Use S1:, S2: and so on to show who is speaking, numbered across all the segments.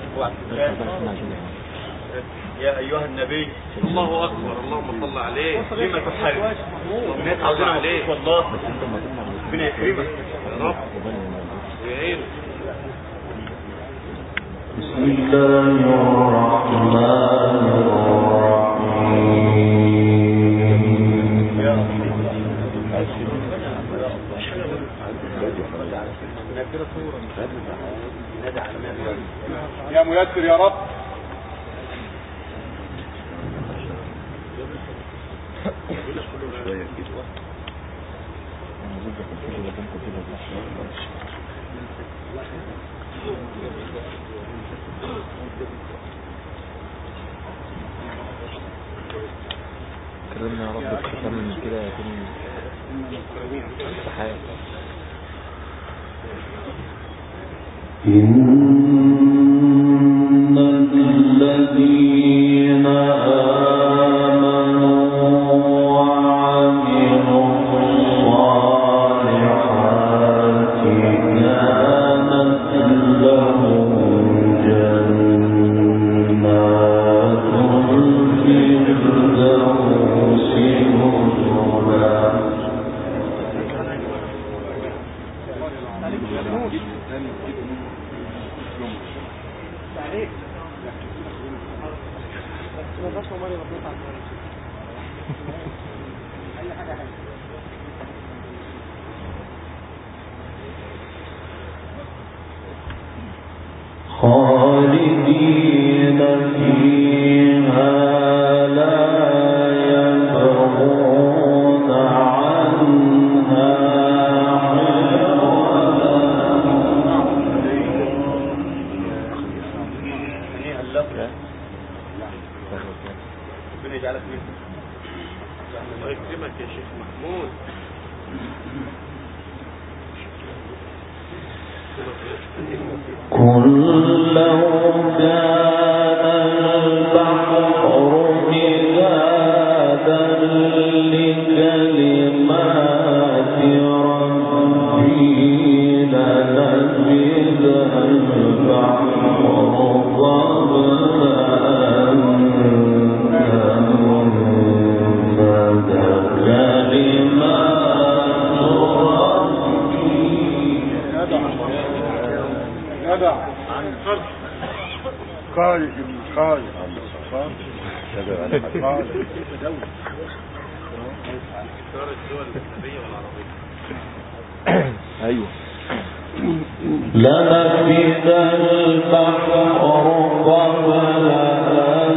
S1: يا أيها النبي
S2: الله أكبر اللهم صل عليه
S1: لما تحرم
S2: الناس عاوزين عليه
S1: والله ربنا يكرمك
S2: يا رب ويعينه
S3: بسم الله الرحمن
S1: يا ميسر يا رب
S4: كرمنا يا رب بختام من كده يكون استحايا
S3: إن الذين آمنوا وعملوا الصالحات كانت لهم جنات الفردوس نزلا خالدين فيها لا يبغون عنها
S1: هنيئا لك ربنا يجعلك منهم
S2: الله يكرمك يا شيخ محمود
S3: قل لو كان البحر مدادا لكلمات ربي لنفد البحر قبل أن تنفد كلمات ربي
S1: جدع خالد خالد خالد
S2: دار الدول الأجنبية والعربية
S4: ايوه
S3: لنفد البحر قبل أن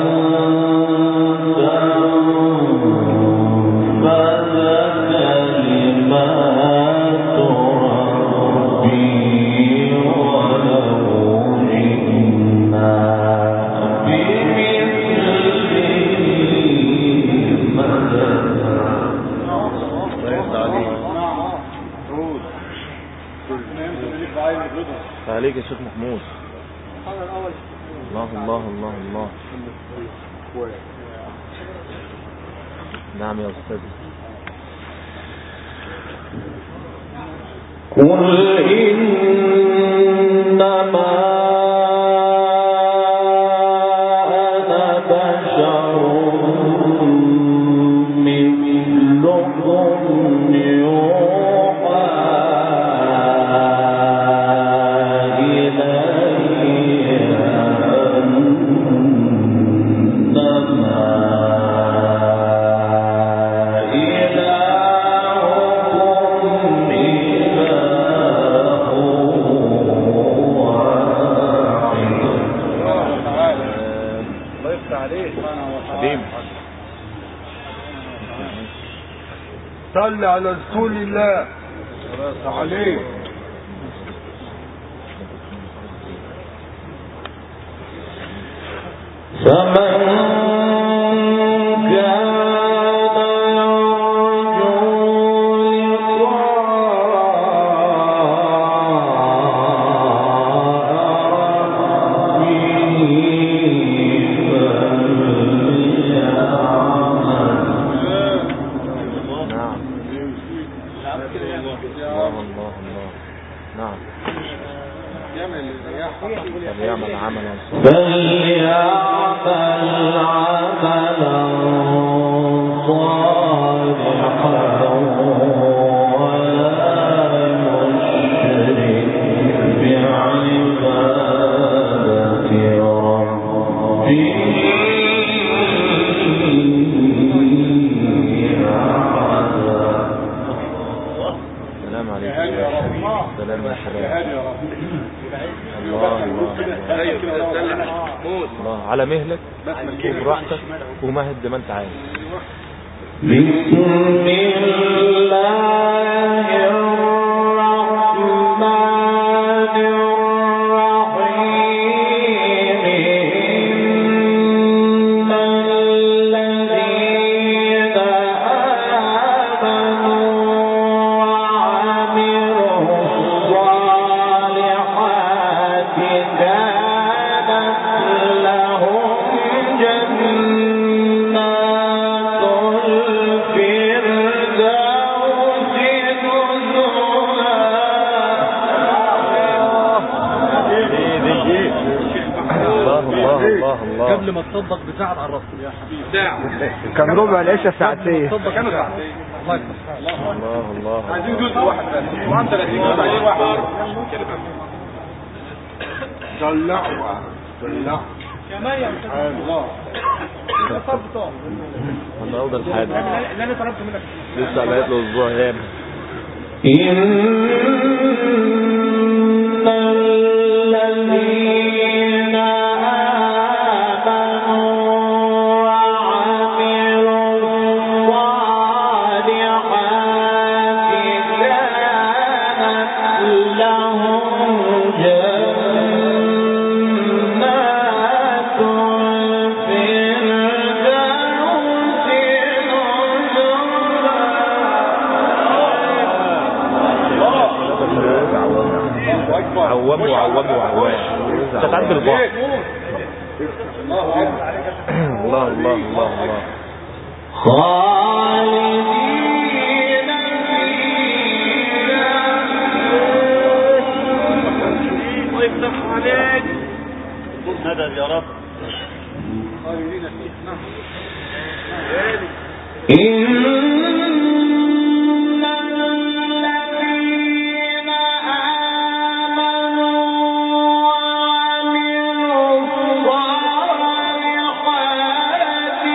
S3: تنفد كلمات ربي ولو جئنا بمثله مددا
S4: عليك يا شيخ محمود الله الله الله الله نعم يا استاذ
S3: قل إنما أنا بشر مثلكم يوحى إلي أنما إلهكم إله واحد
S1: الله يفتح عليك
S4: حبيبي
S1: صل على رسول الله عليه
S3: فمن كان يرجو لقاء ربه
S4: نعم الله الله الله نعم
S1: يعمل الرياح
S4: فليعمل عملا
S3: فليعمل عملا صالحا ولا يشرك بعبادة ربه أحدا
S4: سلام عليكم
S1: هادي يا رب
S4: سلام يا
S1: يا
S4: شباب
S1: هادي يا رب
S4: الله الله
S2: ايوه كده سلم يا شيخ محمود
S4: الله على مهلك وبراحتك ومهد ما انت عايز
S3: بسم الله الرحمن الرحيم إن الذين آمنوا وعملوا الصالحات كانت لهم جنات الفردوس
S4: الله الله الله الله
S5: قبل ما تصدق بساعة على الرسول يا حبيبي
S2: ساعة
S6: كان ربع العشاء ساعتين
S5: تصدق كانوا ساعتين الله يكبر
S4: الله الله
S1: عايزين جزء واحد بس وعن 30 جزء عايزين واحد طلعوا طلعوا
S5: كمان يا
S1: سبحان الله
S4: النهارده الحادث
S5: اللي انا طلبت منك
S4: لسه بقيت له اسبوع غاب
S3: إن الذين آمنوا وعملوا الصالحات كانت لهم جنات
S4: عوام وعوام وعوام انت تعدي البعض
S1: الله اكبر
S4: الله الله الله الله
S3: خالدين
S2: الله يفتح عليك
S5: مدد يا رب
S3: إن الذين آمنوا وعملوا الصالحات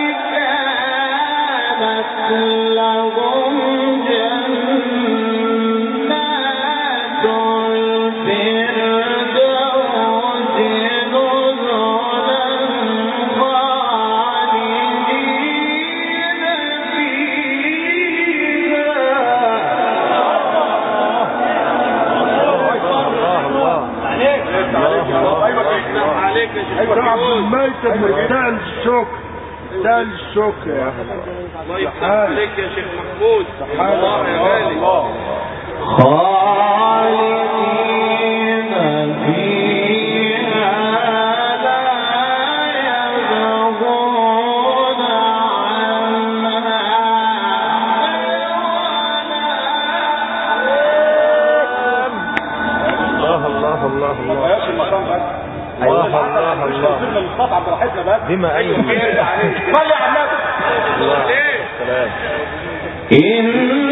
S3: كانت لهم جنات الفردوس نزلا خالدين
S2: الله يفتح عليك يا شيخ
S1: ايوه عبد
S2: محمود
S1: الميت مستاهل الشكر مستاهل الشكر يا اخي
S2: الله يفتح عليك يا شيخ محمود
S1: سبحان
S2: الله يا
S1: الله
S2: غالي
S1: الله
S3: خالدين فيها لا يبغون عنها
S4: الله الله الله
S1: ما
S4: الله
S1: ياخد المقام بس
S4: الله الله الله
S1: وصلنا للقطعه براحتنا بس
S4: بما أي
S1: صلي على النبي
S4: الله سلام
S3: إن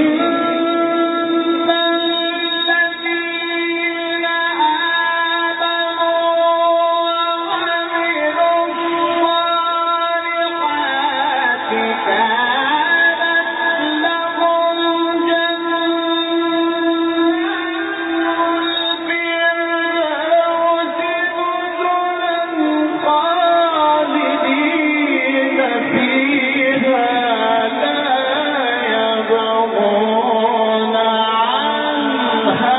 S3: الذين آمنوا وعملوا الصالحات كانت لهم جنات الفردوس نزلا خالدين فيها لا يبغون عنها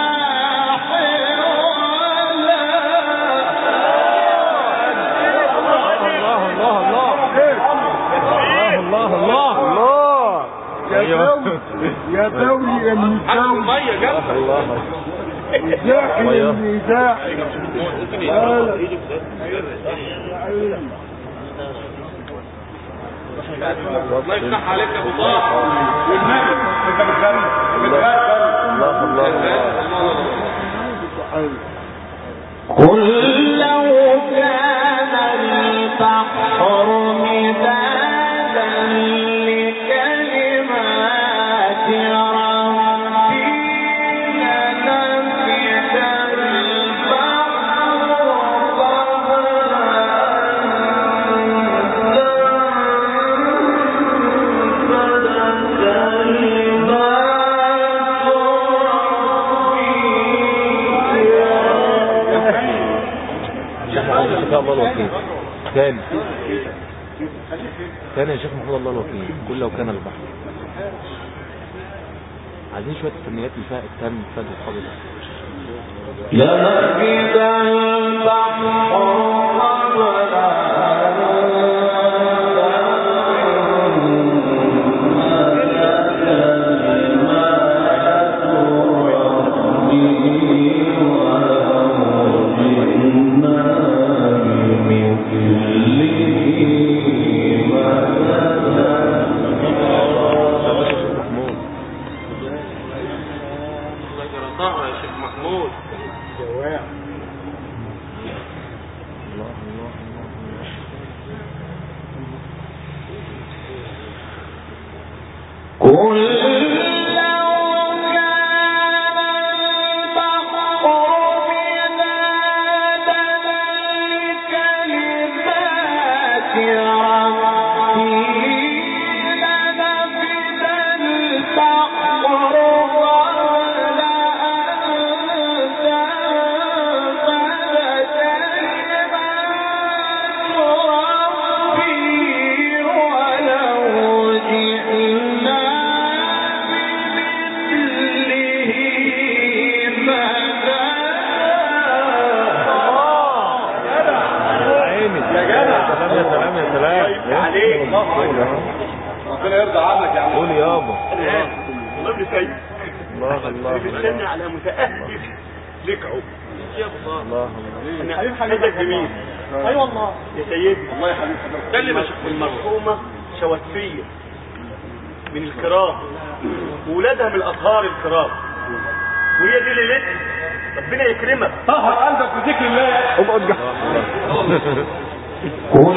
S3: حولا
S4: الله الله الله الله الله الله
S1: يا
S4: أيوة.
S1: دولي يا دولي يا من
S2: حاجة
S1: دولي
S2: مية جنبك
S4: الله
S1: إزاحي يا من إزاحي
S2: الله يفتح عليك يا ابو طه
S1: والنبي انت بتغني بتغني
S4: الله الله الله
S3: قل
S4: شيخ محمود الشفاء الله الوكيل تاني تاني يا شيخ محمود الله الوكيل قل لو كان البحر عايزين شوية فنيات اللي فيها التام فاد القبل
S3: لنفد البحر
S4: محمود
S2: الله يجرى يا شيخ محمود
S4: الله الله الله الله
S3: قل لو كان البحر مدادا لكلمات ربي لنفد البحر قبل أن تنفد كلمات ربي ولو جئنا بمثله
S4: عيني يا جدع سلام يا سلام يا سلام عليك
S5: ربنا يرضى عنك يا عم
S4: قول يابا
S5: الله ابن سيد
S4: الله الله
S5: بتسمي
S4: الله
S5: على متأهب لك عب
S4: الله الله
S5: حبيب حبيبك جميل اي والله يا سيدي الله يا حبيب حضرتك
S2: كلم يا شيخ
S5: المرحومة شواتفية من الكرام وولادها من الأطهار الكرام وهي دي ليلتها ربنا يكرمك طهر قلبك بذكر الله
S6: اقعد جنب
S3: قل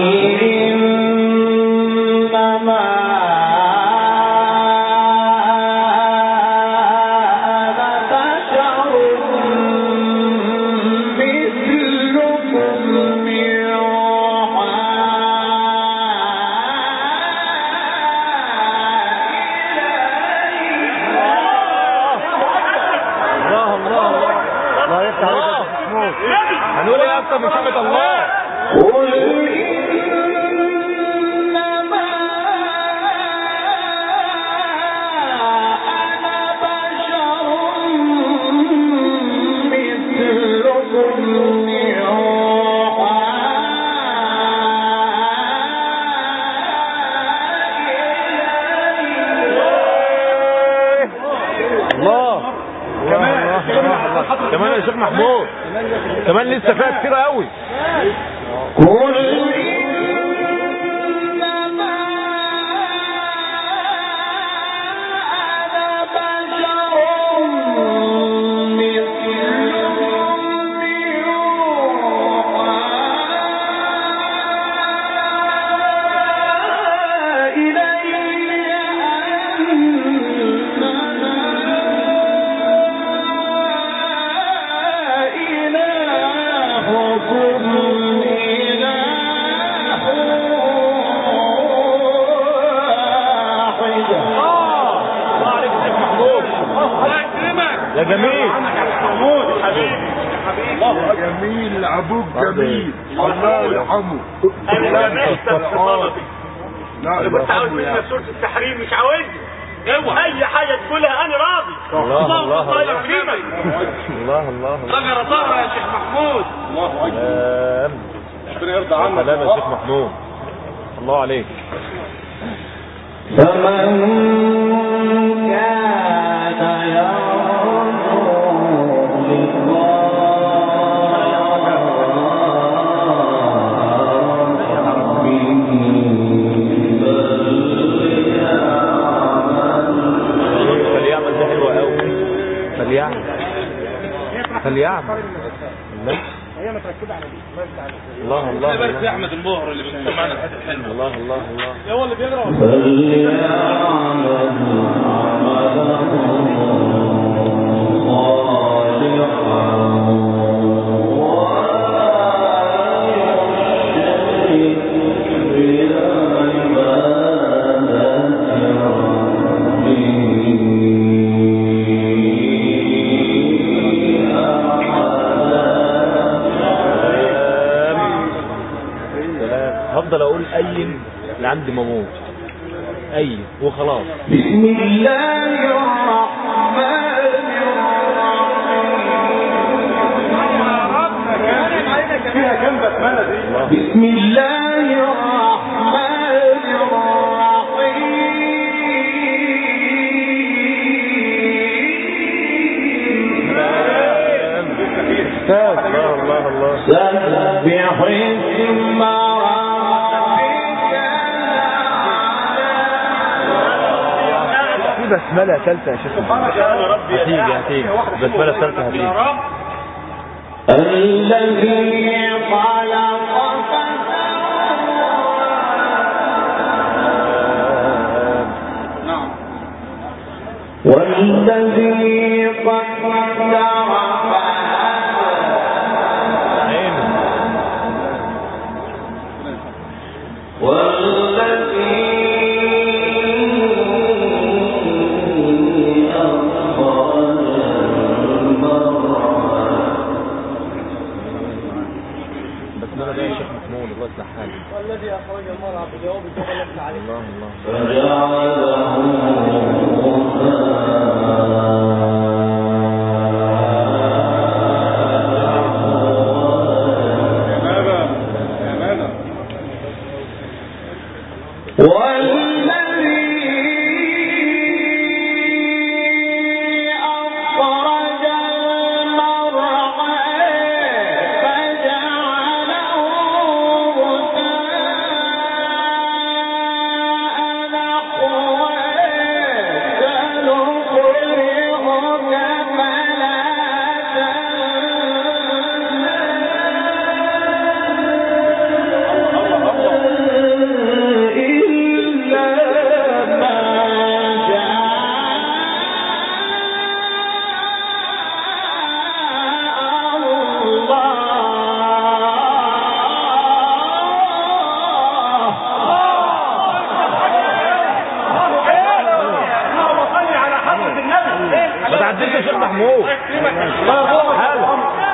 S3: إنما أنا بشر مثلكم
S4: الله الله الله
S6: الله يفتح عليك يا شيخ محمود
S4: هنقول ايه اكتر من كلمة الله
S3: قل إنما أنا بشر مثلكم
S4: الله كمان كمان يا شيخ محمود كمان لسه فيها كتير قوي
S3: قل إنما أنا بشر مثلكم يوحى إلي أنما إلهكم إله واحد
S5: الله عليك يا شيخ محمود
S2: الله يكرمك
S4: يا جميل
S5: محمود حبيبي حبيبي
S1: جميل ابوك
S4: برضه
S1: جميل الله يرحمه
S5: انا لمست بطلبي
S1: لا
S5: انا كنت عاوز
S1: يرحمه يا
S5: منك سوره التحريم مش عاوزني اوعى اي حاجه تقولها انا راضي
S4: الله الله
S5: الله
S4: الله
S5: يكرمك
S4: الله الله
S2: الله يجرى يا شيخ محمود
S4: سلام
S5: ربنا يرضى عنك
S4: سلام يا شيخ محمود الله عليك
S3: فمن كان يرجو
S4: فليعمل ده حلو قوي فليعمل فليعمل الله
S5: هي متركبه على دي
S4: الله الله
S2: الله يبارك في
S4: الله
S2: احمد المهر اللي بيكتب معنا الحته الحلوه
S4: الله الله الله
S5: هو اللي بيقرا ولا
S4: سلام هفضل اقول اي لعند ما اموت اي وخلاص
S3: بسم الله الرحمن
S5: فيها كم بسمله دي
S3: بسم الله الرحمن الرحيم
S6: الله الله الله
S3: سبح اسم ربك
S6: في بسملة ثالثة يا شيخ
S5: سبحان ربي
S4: هتيجي هتيجي البسمله الثالثه هتيجي
S5: يا رب
S3: الذي خلق
S5: نعم
S3: والذي قدر
S4: عينه
S3: والذي أخرج المرعى
S4: البسمله ده يا شيخ محمود الله يصلح حالك
S5: والذي اخرج المرعى بجواب الجمله التي عليه
S4: الله الله
S3: فجعله
S5: ماذا يا ماذا
S3: والذي أخرج المرعى فجعله غثاء نحوه سنقرئك فلا تنسى إلا ما شاء
S5: اللهم صل على حضره النبي
S4: ما تعديش يا شيخ محمود حالك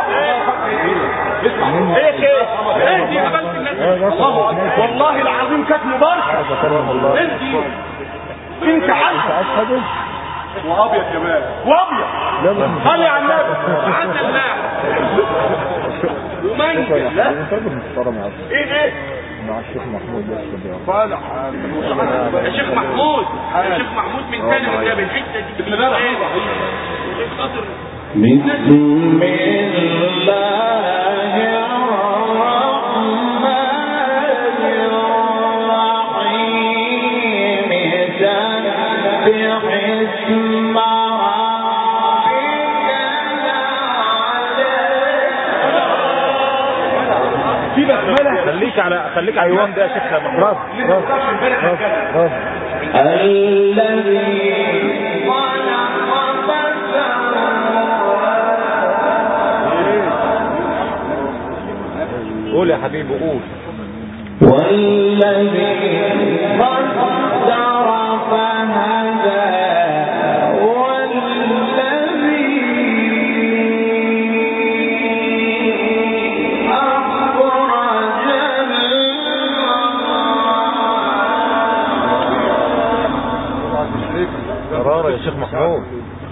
S5: ايه كده انت قبلت الناس الله والله العظيم كانت مباركه انت انت عارفه
S6: أشهد
S5: وابيض كمان وابيض
S6: لا مش
S5: صلي على النبي
S2: عند الله ومنجل
S6: محترم يا عبد
S5: ايه ايه
S6: مع الشيخ محمود بس يا
S1: صالح
S2: يا شيخ محمود يا شيخ محمود من كلمة النبي الحتة دي
S5: بسم الله الرحمن الرحيم
S2: عشان خاطر
S3: بسم الله الرحمن الرحيم سبح اسم ربك
S5: في بسمله
S4: خليك على خليك على ايوان ده يا شيخ محمود
S3: الذي خلق فسوى
S4: قول يا حبيبي قول
S3: والذي قدر فهدى والذي أخرج
S4: قرار يا شيخ محمود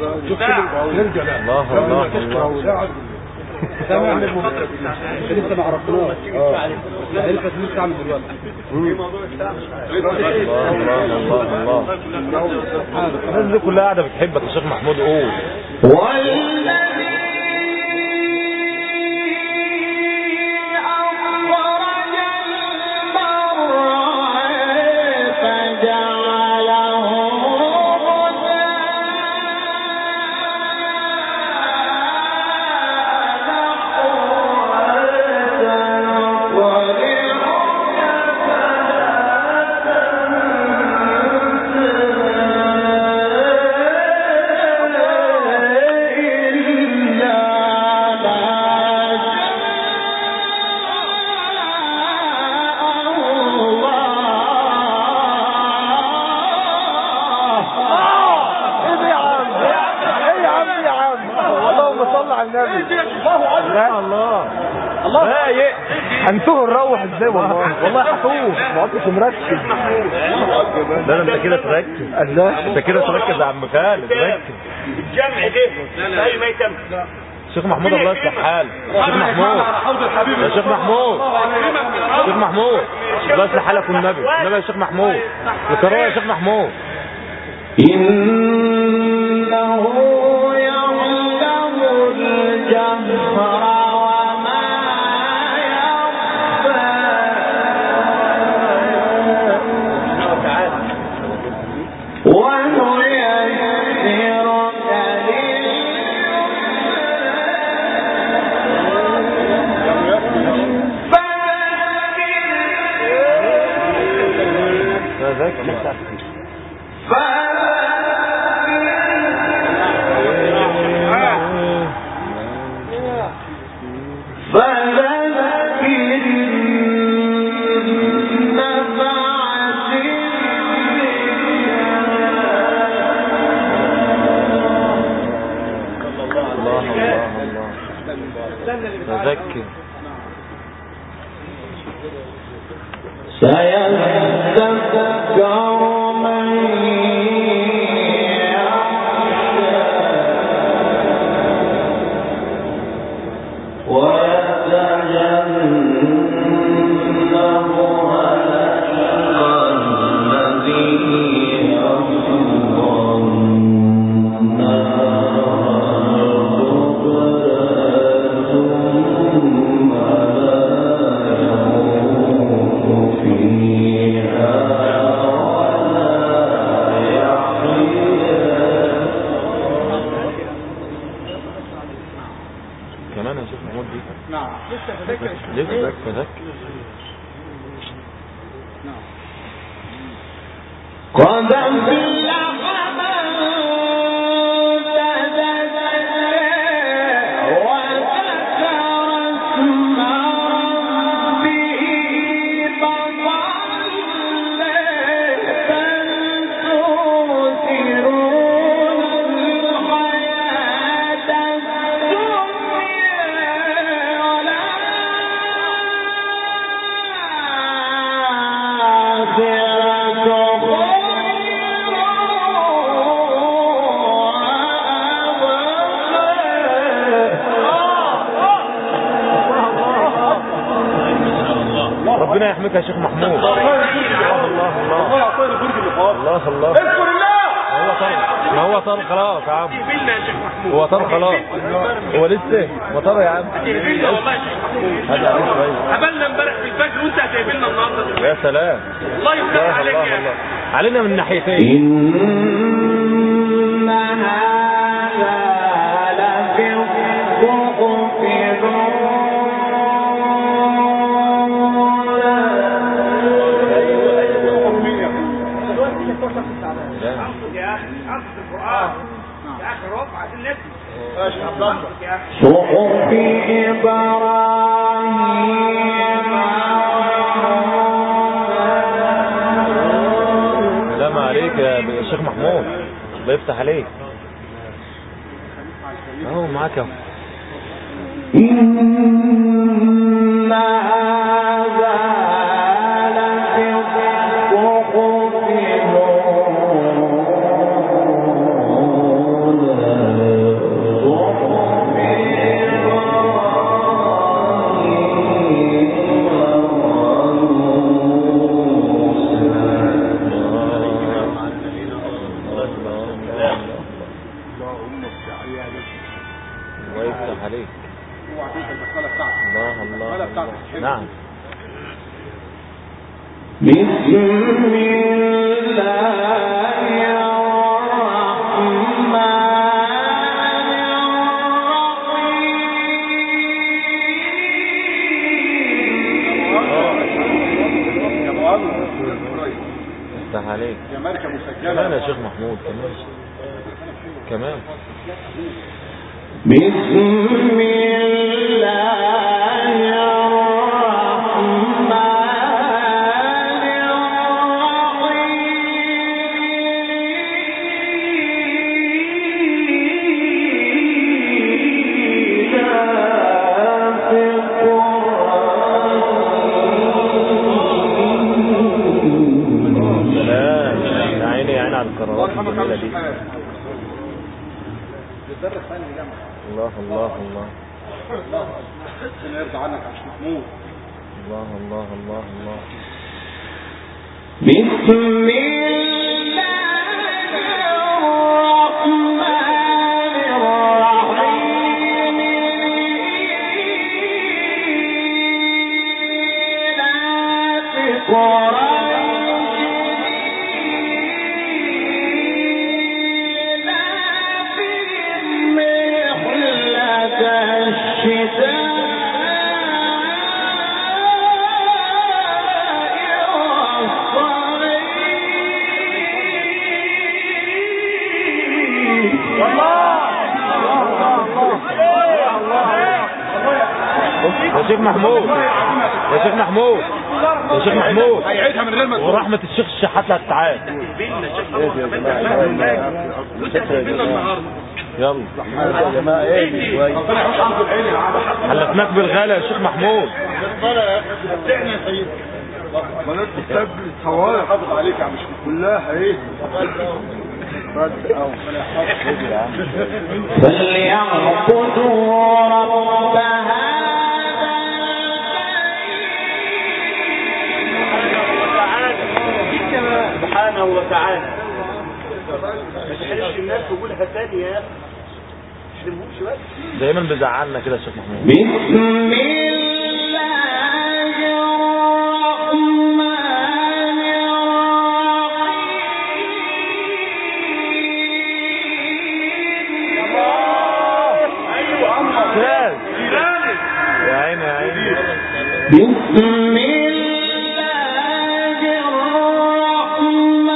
S4: الله الله الله
S1: سامع لسه ما عرفناش اه لسه لسه عامل دلوقتي
S4: الله الله الله الله الناس دي كلها قاعده بتحبك يا شيخ محمود قول
S3: والذي أخرج المرعى فجعله غثاء
S5: ايه
S6: هنتوه نروح ازاي والله والله هتوه ما عدتش مركز
S4: لا لا انت كده تركز
S6: ازاي
S4: انت كده تركز يا عم خالد ركز
S5: الجمع ده في اي ميتم
S4: شيخ محمود الله يصلح حالك شيخ محمود
S1: حوض الحبيب
S4: يا شيخ محمود شيخ محمود الله يصلح حالك والنبي النبي يا شيخ محمود القراءة يا شيخ محمود
S3: إنه يعلم الجهر وما يخفى ونيسرك لليسرى
S6: فذكر
S3: فذكر نفعت
S6: الله الله الله
S4: فذكر
S3: سيذكر من يخشى ويتجنبها الأشقى الذي يصلى النار الكبرى ثم لا يموت فيها ولا يحيا
S4: كمان يا شيخ محمود دي
S1: نعم لسه فذكر
S4: لسه فذكر
S3: قد أفلح من تزكى وذكر اسم ربه فصلى بل تؤثرون الحياة الدنيا
S4: ربنا يحميك يا شيخ محمود الله الله الله
S1: الله يعطينا برج اللقاء
S4: الله الله
S1: اذكر الله
S4: هو طار ما هو طار خلاص يا عم
S2: تقبلنا يا شيخ محمود
S4: هو طار خلاص هو لسه ما طار يا عم
S2: تقبلنا والله يا شيخ محمود
S4: هذا عليك شويه
S2: قابلنا امبارح في الفجر وانت هتقابلنا النهارده
S4: يا سلام
S2: الله يفتح
S4: الله
S2: عليك
S4: الله
S2: يا
S4: الله علينا من ناحيتين
S3: إن هذا لفي الصحف صحف إبراهيم
S4: سلام عليك يا شيخ محمود الله يفتح عليك اهو معاك اهو
S3: إن هذا لفي الصحف الأولى صحف
S4: الله يفتح عليك
S1: اوعى تنسى المسألة بتاعتك
S4: الله الله,
S1: المسألة
S4: الله.
S1: بتاعتك
S4: نعم
S3: بسم الله الرحمن
S1: يا ابو عمرو
S4: يفتح عليك
S1: يا ماركة مسجلة
S4: كمان يا شيخ محمود كمان كمان
S3: بسم الله الرحمن الرحيم في
S4: الله الله الله
S1: ربنا يرضى عنك يا شيخ محمود
S4: الله الله الله الله
S3: بسم الله الرحمن الرحيم إيلاف قريش إيلافهم رحلة الشتاء
S4: يا شيخ محمود يا شيخ محمود يا شيخ محمود
S1: هيعيدها من غير ما تقول
S4: ورحمة الشيخ الشحات لا تعال يلا
S1: ربنا يحوش عنكم العين يا عم
S4: حلفناك بالغلا يا شيخ محمود
S1: بنات الكتاب الصواري حافظ عليك يا عم شيخ كلها ايه بس او
S3: فليعبدوا رب هذا
S5: سبحانه وتعالى ما تحرمش الناس وقولها تاني يا اخي ما تحرمهمش بس
S4: دايما بيزعلنا كده يا شيخ محمود
S3: بسم الله الرحمن الرحيم
S4: استاذ يا عيني يا عيني
S3: بسم الله الرحمن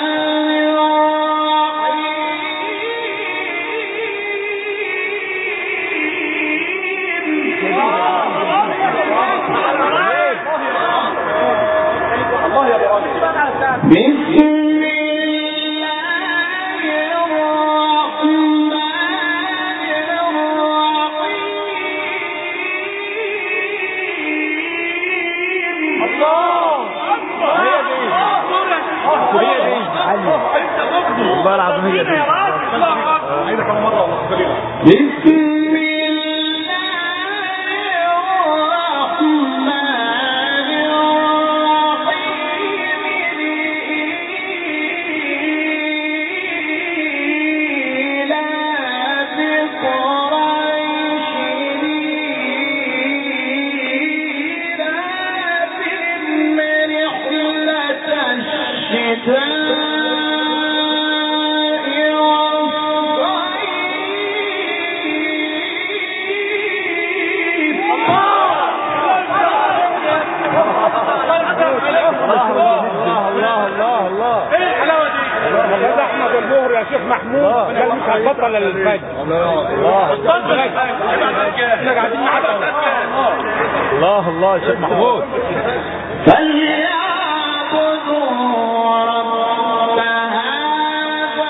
S3: الرحيم بسم الله الرحمن الرحيم
S4: هي دي والله العظيم هي دي
S1: عيدها كم مره والله خلينا
S3: بسم الله الرحمن الرحيم إيلاف قريش إيلافهم رحلة الشتاء
S4: الله الله الله الله
S1: ايه الحلاوه دي
S4: استاذ احمد الظهر يا شيخ محمود قال مش هنبطل الفجر الله
S1: احنا قاعدين نعدل
S4: الله الله يا شيخ محمود
S3: فليعبدوا رب هذا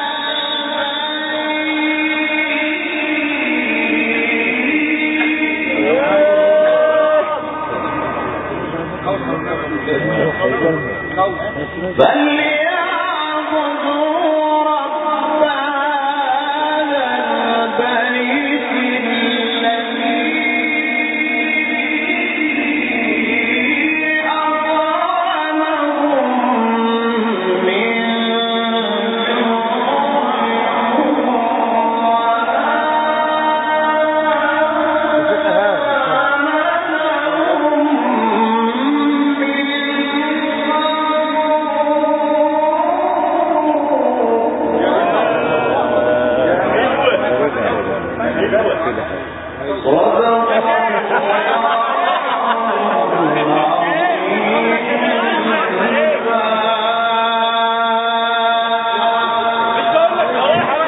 S3: البيت